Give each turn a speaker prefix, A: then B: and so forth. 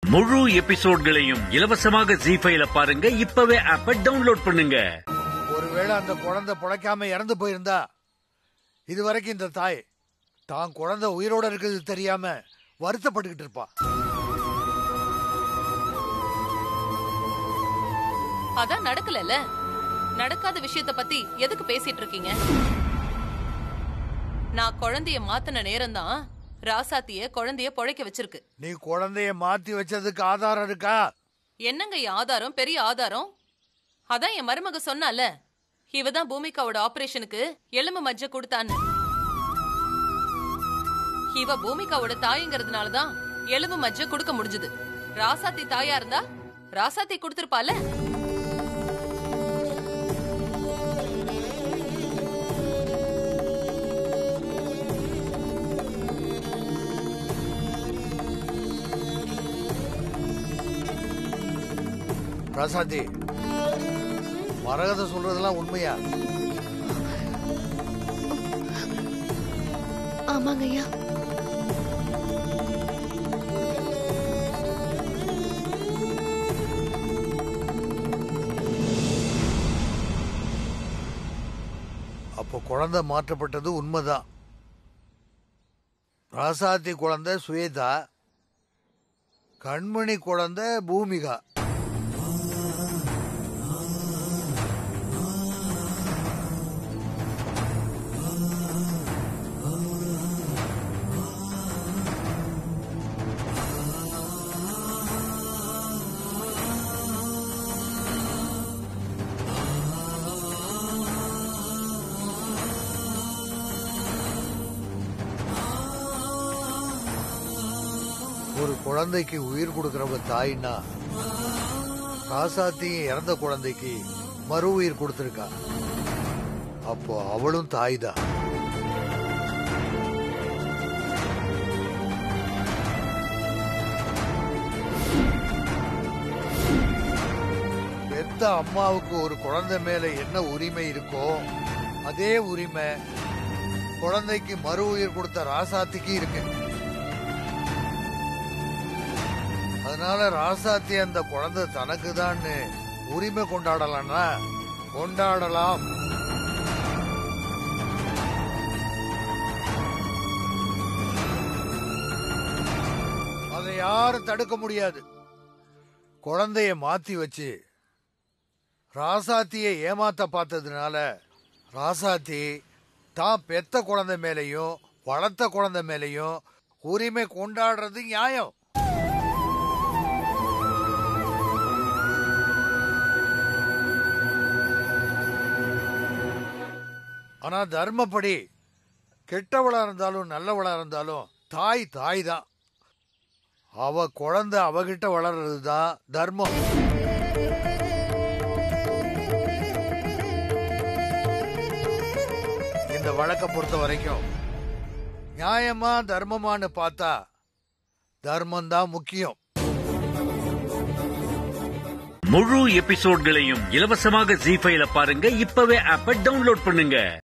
A: முழு எபிசோட்களையும் இலவசமாக ஜி ஃபைல பாருங்க இப்பவே ஆப்ப டவுன்லோட் பண்ணுங்க
B: ஒருவேளை அந்த குழந்தை பிழைக்காம இறந்து போயிருந்தா இதுவரைக்கும் இந்த தாய் தான் குழந்தை உயிரோட இருக்கிறது தெரியாம வருத்தப்பட்டுக்கிட்டு இருப்பா
C: அதான் நடக்கலல நடக்காத விஷயத்த பத்தி எதுக்கு பேசிட்டு இருக்கீங்க நான் குழந்தைய மாத்தின நேரம் தான் ராசாத்திய குழந்தைய பொழைக்க வச்சிருக்கு
B: நீ குழந்தைய மாத்தி வச்சதுக்கு ஆதாரம் இருக்கா
C: என்னங்க என் ஆதாரம் பெரிய ஆதாரம் அதான் என் மருமக சொன்னால இவதான் பூமிகாவோட ஆபரேஷனுக்கு எலும்பு மജ്ജ கொடுத்தான்னு இவ பூமிகாவோட தாய்ங்கிறதுனாலதான் எலும்பு மജ്ജ கொடுக்க முடிஞ்சது ராசாத்தி தாயா இருந்தா ராசாத்தி கொடுத்திருப்பால
B: பிரசாந்தி மரகத சொல்றதெல்லாம் உண்மையா
D: ஆமாங்க ஐயா
B: அப்போ குழந்தை மாற்றப்பட்டது உண்மைதான் ராசாத்தி குழந்தை சுவேதா கண்மணி குழந்தை பூமிகா ஒரு குழந்தைக்கு உயிர் கொடுக்கறவங்க தாயின்னா ராசாத்தியும் இறந்த குழந்தைக்கு மறு உயிர் கொடுத்திருக்கா அப்போ அவளும் தாய் தான் பெத்த அம்மாவுக்கு ஒரு குழந்தை மேல என்ன உரிமை இருக்கோ அதே உரிமை குழந்தைக்கு மறு உயிர் கொடுத்த ராசாத்திக்கு இருக்கு அதனால ராசாத்தி அந்த குழந்தை தனக்கு உரிமை கொண்டாடலாம்னா கொண்டாடலாம் அதை யாரும் தடுக்க முடியாது குழந்தைய மாத்தி வச்சு ராசாத்தியை ஏமாத்த பார்த்ததுனால ராசாத்தி தான் பெத்த குழந்தை மேலையும் வளர்த்த குழந்தை மேலையும் உரிமை கொண்டாடுறது நியாயம் ஆனா தர்மப்படி கெட்டவளா இருந்தாலும் நல்லவளா இருந்தாலும் தாய் தாய் தான் அவ குழந்தை அவகிட்ட வளர்றது தான் தர்மம் இந்த வழக்கை பொறுத்த வரைக்கும் நியாயமா தர்மமான்னு பார்த்தா தர்மம் தான் முக்கியம்
A: முழு எபிசோட்களையும் இலவசமாக ஜி ஃபைல பாருங்க இப்பவே ஆப்ப டவுன்லோட் பண்ணுங்க